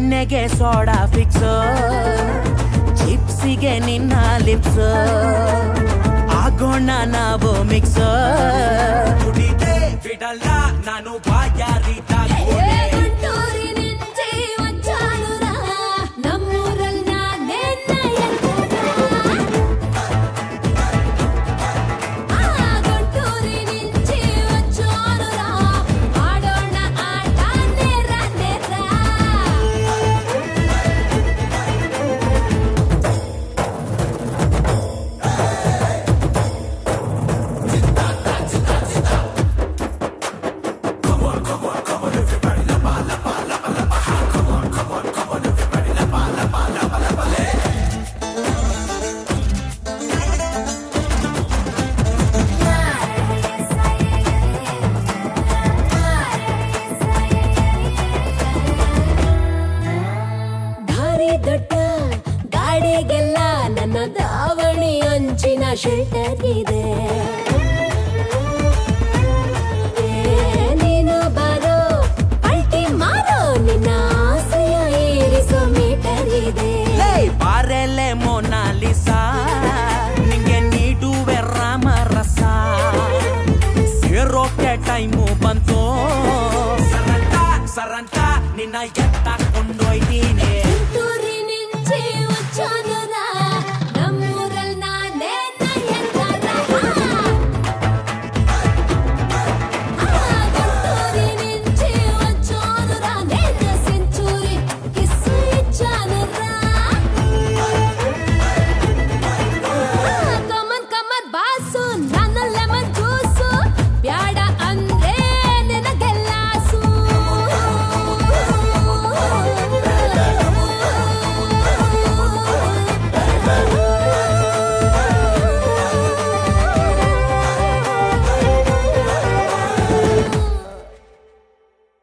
ಬೆಣ್ಣೆಗೆ soda fix ಚಿಪ್ಸಿಗೆ ನಿನ್ನ lips ಆಗೋಣ ನಾವು ಮಿಕ್ಸ್ ಕುಡಿದೆ ಬಿಡಲ್ಲ ನಾನು ಬಾಯಾರಿದ ಗಂಟೂರಿ ನಿಂಚೆ వచ్చానురా ನಮ್ಮೂರಲ್ ನಾನೇ ఆ గంటూరి నుంచి వచ్చానురా ఆడోణ ఆట నేరా నేరా ದಾರಿ ದೊಡ್ಡ ಗಾಡಿಗೆಲ್ಲ ನನ್ನ ದಾವಣಿ ಅಂಚಿನ ಶೆಲ್ಟರ್ ಇದೆ ಏ, ನೀನು ಬರೋ ಪಲ್ಟಿ ಮಾರೋ ನಿನ್ನ ಆಸೆಯ ಏರಿಸೋ ಮೀಟರ್ ಇದೆ ಬಾರೆಲೆ ಮೊನಾಲಿಸಾ ನಿಂಗೆ ನೀಡುವೆ ರಾಮರಸ ಸೇರೋಕೆ ಟೈಮು ಬಂತು ಸರಂತ ಸರಂತ ನಿನ್ನ ಎತ್ತ